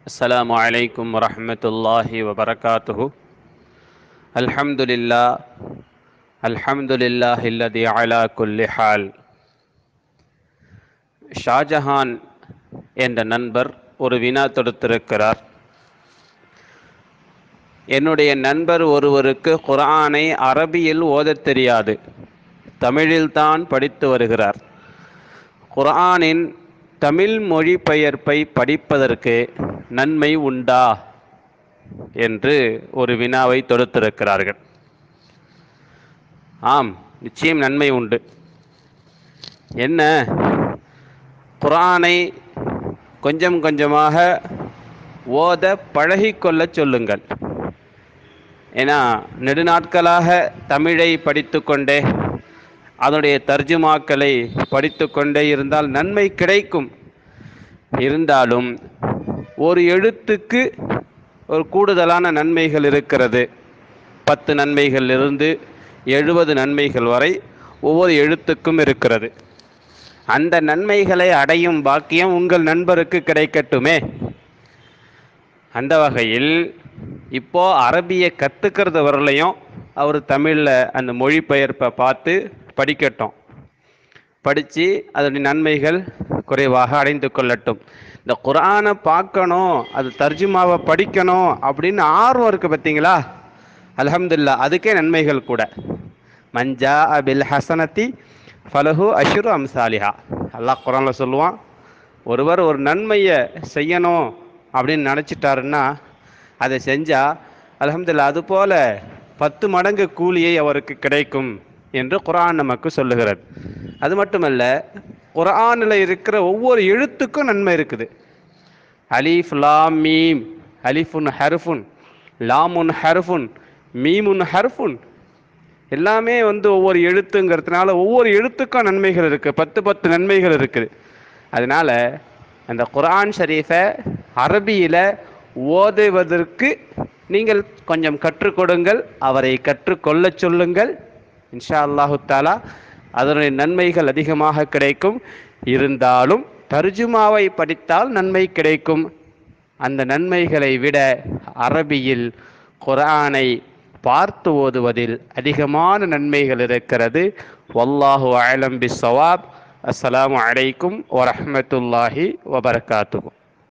السلام عليكم ورحمة الله وبركاته الحمد لله الحمد لله الذي على كل حال ஷாஜஹான் என்ற நண்பர் ஒரு வினா தொடுத்திருக்கிறார் என்னுடைய நண்பர் ஒருவருக்கு குர்ஆனை அரபியில் ஓதத் தெரியாது தமிழில்தான் படித்து வருகிறார் குர்ஆனின் தமிழ் மொழிபெயர்ப்பை படிப்பதற்கு நன்மை உண்டா என்று ஒரு வினாவை தொடுத்திருக்கிறார்கள் ஆம் நிச்சயம் நன்மை உண்டு என்ன குர்ஆனை கொஞ்சம் கொஞ்சமாக ஓத பழகிக்கொள்ளச் சொல்லுங்கள் ஏன்னா நெடுநாட்களாக தமிழை படித்துக்கொண்டே அதனுடைய தர்ஜுமாக்களை படித்துக்கொண்டே இருந்தால் நன்மை கிடைக்கும் இருந்தாலும் ஒரு எழுத்துக்கு ஒரு கூடுதலான நன்மைகள் இருக்கிறது பத்து நன்மைகள் இருந்து எழுபது நன்மைகள் வரை ஒவ்வொரு எழுத்துக்கும் இருக்கிறது அந்த நன்மைகளை அடையும் பாக்கியம் உங்கள் நண்பருக்கு கிடைக்கட்டுமே அந்த வகையில் இப்போ அரபியை கற்றுக்கிறது வரலையும் அவர் தமிழில் அந்த மொழிபெயர்ப்பை பார்த்து படிக்கட்டும் படித்து அதனுடைய நன்மைகள் குறைவாக அடைந்து கொள்ளட்டும் இந்த குரானை பார்க்கணும் அது தர்ஜுமாவை படிக்கணும் அப்படின்னு ஆர்வம் இருக்குது பார்த்தீங்களா அலமதுல்லா அதுக்கே நன்மைகள் கூட மஞ்சா அபில் ஹசனத்தி ஃபலஹு அஷுரு அம்சாலிஹா அல்லாஹ் குரானில் சொல்லுவான் ஒருவர் ஒரு நன்மையை செய்யணும் அப்படின்னு நினச்சிட்டாருன்னா அதை செஞ்சால் அலமதுல்லா அதுபோல் பத்து மடங்கு கூலியை அவருக்கு கிடைக்கும் என்று குரான் நமக்கு சொல்லுகிறது அது மட்டுமல்ல குரானில் இருக்கிற ஒவ்வொரு எழுத்துக்கும் நன்மை இருக்குது அலிஃப் லாம் மீம் அலிஃபுன் ஹர்ஃபுன் லாமுன் ஹர்ஃபுன் மீமுன் ஹர்ஃபுன் எல்லாமே வந்து ஒவ்வொரு எழுத்துங்கிறதுனால ஒவ்வொரு எழுத்துக்கும் நன்மைகள் இருக்குது பத்து பத்து நன்மைகள் இருக்குது அதனால் அந்த குரான் ஷரீஃபை அரபியில் ஓதுவதற்கு நீங்கள் கொஞ்சம் கற்றுக் கொடுங்கள் அவரை கற்றுக்கொள்ளச் சொல்லுங்கள் இன்ஷா அல்லாஹு தாலா அதனுடைய நன்மைகள் அதிகமாக கிடைக்கும் இருந்தாலும் தர்ஜுமாவை படித்தால் நன்மை கிடைக்கும் அந்த நன்மைகளை விட அரபியில் குரானை பார்த்து ஓதுவதில் அதிகமான நன்மைகள் இருக்கிறது வல்லாஹு அலம் பி சவாப் அஸ்ஸலாமு அலைக்கும் வரஹமத்துல்லாஹி வபரகாத்துகும்